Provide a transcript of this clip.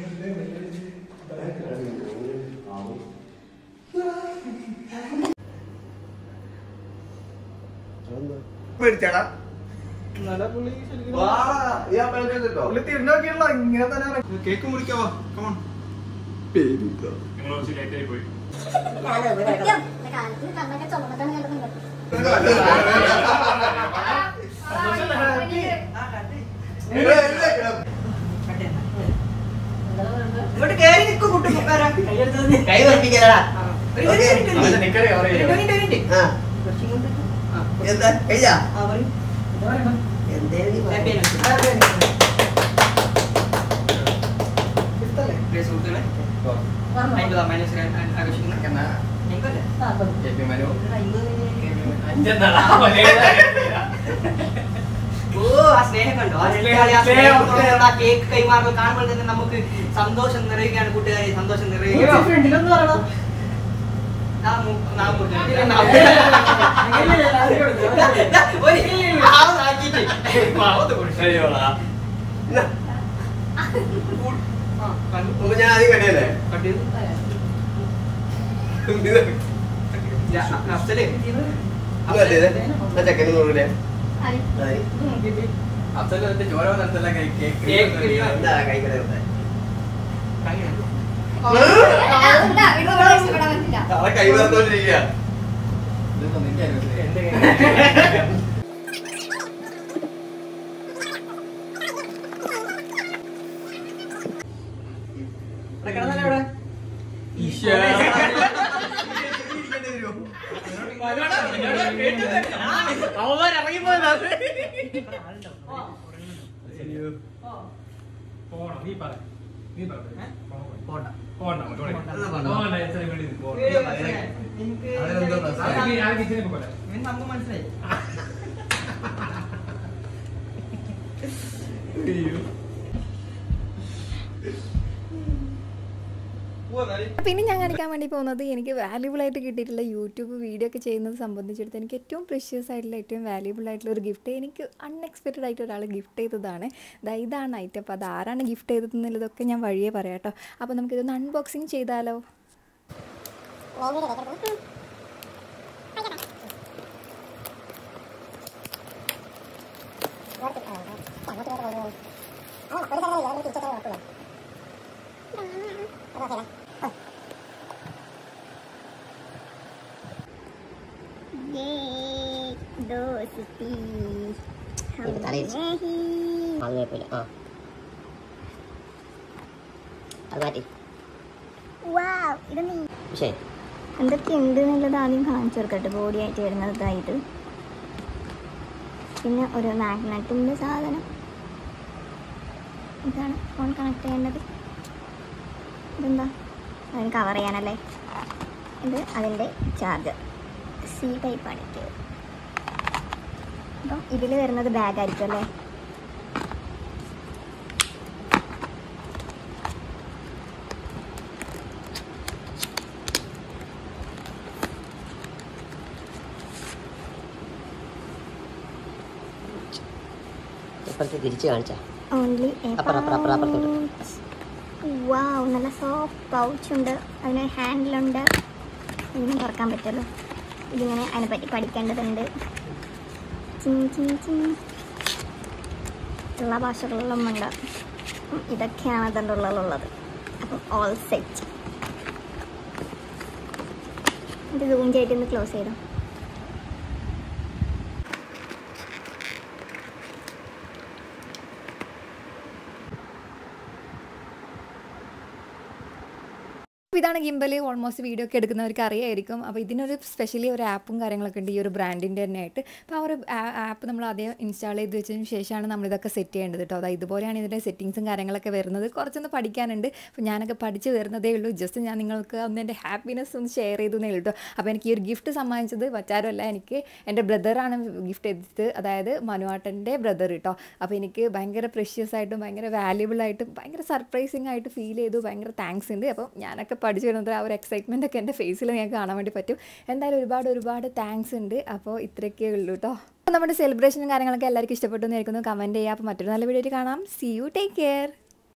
പേടിച്ചാടാ ഇന്നലെ പുള്ളി ശരിക്കും വാ ഈ അമ്പലം ചെയ്തിട്ടോ പുള്ളി തിരിഞ്ഞു നോക്കിയുള്ള ഇങ്ങനെ തന്നെ ഇറങ്ങി. കേക്ക് മുറിക്കാവാ കമോൺ പേടിക്കോ നിങ്ങൾ കുറച്ച് ലേറ്റ് ആയി പോയി കാലത്ത് കണ്ണൊക്കെ ചുമന്നിട്ടാണ് കിടക്കുന്നത് ഇങ്ങോട്ട് കേറി നിൽക്കും കുട്ടി വരാം കൈ വർപ്പിക്കലടാ ഒരു മിനിറ്റ്, ഒരു മിനിറ്റ്. നിക്കറി ഒരു മിനിറ്റ്, ഒരു മിനിറ്റ്. ആ കുറച്ച് ഇങ്ങോട്ട്. ആ, എന്താ കഴിച്ചാ ആ, പറയൂ. എന്താ പറയണേ? എന്തേലും Happy anniversary. പ്രിയ സുഹൃത്തുക്കളെ, അമ്പതാം anniversary ആ- ആഘോഷിക്കുന്നു. അമ്പതല്ലേ? ഇവിടെ അമ്പത്. ഓ ആ സ്നേഹം കണ്ടോ ആ രണ്ടാളെ ആ സ്നേഹം കൊണ്ട് ആ കേക്ക് കൈമാറുന്നത് കാണുമ്പോൾ തന്നെ നമുക്ക് സന്തോഷം നിറയുകയാണ് കൂട്ടുകാരെ സന്തോഷം നിറയുകയാണ് ആ മു- നാ മുറിഞ്ഞു. നാ ഒരു ആവ് ആക്കിയിട്ട് പാവത്ത് കൊടുത്തു. ആ, കണ്ടു. അപ്പൊ ഞാൻ ആദ്യം കണ്ടല്ലേ കട്ട് ചെയ്തു. ഞാൻ- ആ, അഫ്സല്. ചെക്കന് നൂറില്ലേ ആയി. കേക്ക് ഇല്ല. എന്താ കഴിക്കണേ അങ്ങനെ. അതുകൊണ്ടാ, ഇത് ഇവിടെ ഇഷ്ടപ്പെടാൻ പറ്റില്ല അവളെ കൈ വന്നോണ്ടിരിക്കുക എന്റെ കയ്യിൽ. ഇവിടെ കിടന്നല്ലേ ഇവിടെ? പോണം നീ പറ നീ പറ പോണ്ട. പോണ്ട അങ്ങോട്ട് പോരെ. അത് പോണ്ട. പോണ്ട, ഇച്ചിരി ഇവിടെ ഇരുന്ന് പോണം. ഏയ് മനസ്സിലായി. എനിക്ക് അതിലെന്തോ പ്രശ്നം? ആ, നീ ആ കിച്ചണിൽ പോരെ. എനിക്ക് സംഭവം മനസ്സിലായി പിന്നെ ഞാൻ കാണിക്കാൻ വേണ്ടി പോകുന്നത് എനിക്ക് വാല്യൂബിൾ ആയിട്ട് കിട്ടിയിട്ടുള്ള യൂട്യൂബ് വീഡിയോ ഒക്കെ ചെയ്യുന്നത് സംബന്ധിച്ചിടത്ത് എനിക്ക് ഏറ്റവും പ്രിഷ്യസ് ആയിട്ടുള്ള ഏറ്റവും വാല്യൂബിൾ ആയിട്ടുള്ള ഒരു ഗിഫ്റ്റ് എനിക്ക് അൺഎക്സ്പെക്റ്റഡ് ആയിട്ട് ഒരാൾ ഗിഫ്റ്റ് ചെയ്തതാണ് ദാ ഇതാണ് ഐറ്റം അപ്പോൾ അത് ആരാണ് ഗിഫ്റ്റ് ചെയ്തതെന്നുള്ളതൊക്കെ ഞാൻ വഴിയേ പറയാം കേട്ടോ അപ്പോൾ നമുക്കിതൊന്ന് അൺബോക്സിങ് ചെയ്താലോ അത് കുഴപ്പമില്ല ആ അത് മാറ്റി ശരി എന്തൊക്കെയുണ്ട് എന്നുള്ളത് ആദ്യം കാണിച്ചു കൊടുക്കട്ടെ ബോഡി ആയിട്ട് വരുന്നത് ഇതായത് പിന്നെ ഒരു മാഗ്നറ്റിൻ്റെ സാധനം ഇതാണ് ഫോൺ കണക്ട് ചെയ്യേണ്ടത് ഇതെന്താ അതിന് കവർ ചെയ്യാനല്ലേ ഇത് അതിൻ്റെ ചാർജർ സി ടൈപ്പാണ് ഇത് അപ്പം ഇതിൽ വരുന്നത് ബാഗായിരിക്കും അല്ലേ ഇപ്പുറത്ത് തിരിച്ച് കാണിച്ചാ ഓൺലി അപ്പുറം, അപ്പുറം, അപ്പുറം, അപ്പുറത്തോട്ട്. വാവ് നല്ല സോഫ്റ്റ് പൗച്ച് ഉണ്ട് അതിന് ഹാൻഡിലുണ്ട് ഇതിന് തുറക്കാൻ പറ്റുമല്ലോ ഇതിങ്ങനെ അതിനെപ്പറ്റി പഠിക്കേണ്ടതുണ്ട് ചിൻ ചിൻ ചിൻ എല്ലാ ഭാഷകളിലും ഉണ്ട് അപ്പം ഇതൊക്കെയാണ് അതിൻ്റെ ഉള്ളിലുള്ളത് അപ്പം ഓൾ സെറ്റ് ഇത് സൂം ചെയ്തിട്ട് ക്ലോസ് ചെയ്തോ അപ്പോൾ ഇതാണ് ഗിംബൽ ഓൾമോസ്റ്റ് വീഡിയോ ഒക്കെ എടുക്കുന്നവർക്ക് അറിയായിരിക്കും അപ്പോൾ ഇതിനൊരു സ്പെഷ്യലി ഒരു ആപ്പും കാര്യങ്ങളൊക്കെ ഉണ്ട് ഈ ഒരു ബ്രാൻഡിൻ്റെ തന്നെ ആയിട്ട് അപ്പോൾ ആ ഒരു ആപ്പ് നമ്മൾ ആദ്യം ഇൻസ്റ്റാൾ ചെയ്ത് വെച്ചതിന് ശേഷമാണ് നമ്മളിതൊക്കെ സെറ്റ് ചെയ്യേണ്ടത് കേട്ടോ അതായത് ഇതുപോലെയാണ് ഇതിൻ്റെ സെറ്റിങ്സും കാര്യങ്ങളൊക്കെ വരുന്നത് കുറച്ചൊന്ന് പഠിക്കാനുണ്ട് അപ്പോൾ ഞാനൊക്കെ പഠിച്ച് വരുന്നതേ ഉള്ളൂ ജസ്റ്റ് ഞാൻ നിങ്ങൾക്ക് ഒന്ന് എൻ്റെ ഹാപ്പിനെസ് ഒന്ന് ഷെയർ ചെയ്തു എന്നേ ഉള്ളൂ കേട്ടോ അപ്പോൾ എനിക്ക് ഈ ഒരു ഗിഫ്റ്റ് സമ്മാനിച്ചത് മറ്റാരുമല്ല എനിക്ക് എൻ്റെ ബ്രദറാണ് ഗിഫ്റ്റ് ചെയ്തത് അതായത് മനുവാട്ടൻ്റെ ബ്രദർ കേട്ടോ അപ്പോൾ എനിക്ക് ഭയങ്കര പ്രഷ്യസ് ആയിട്ടും ഭയങ്കര വാല്യുബിൾ ആയിട്ടും ഭയങ്കര സർപ്രൈസിങ് ആയിട്ട് ഫീൽ ചെയ്തു ഭയങ്കര താങ്ക്സ് ഉണ്ട് അപ്പം ഞാനൊക്കെ പഠിച്ചു വരുന്നത് ആ ഒരു എക്സൈറ്റ്മെൻ്റ് ഒക്കെ എൻ്റെ ഫേസിൽ നിങ്ങൾക്ക് കാണാൻ വേണ്ടി പറ്റും എന്തായാലും ഒരുപാട് ഒരുപാട് താങ്ക്സ് ഉണ്ട് അപ്പോൾ ഇത്രയൊക്കെ ഉള്ളൂ കേട്ടോ അപ്പോൾ നമ്മുടെ സെലിബ്രേഷനും കാര്യങ്ങളൊക്കെ എല്ലാവർക്കും ഇഷ്ടപ്പെട്ടു എന്ന് ആയിരിക്കുന്നു കമൻറ്റ് ചെയ്യുക അപ്പോൾ മറ്റൊരു നല്ല വീഡിയോ കാണാം സി യു ടേക്ക് കെയർ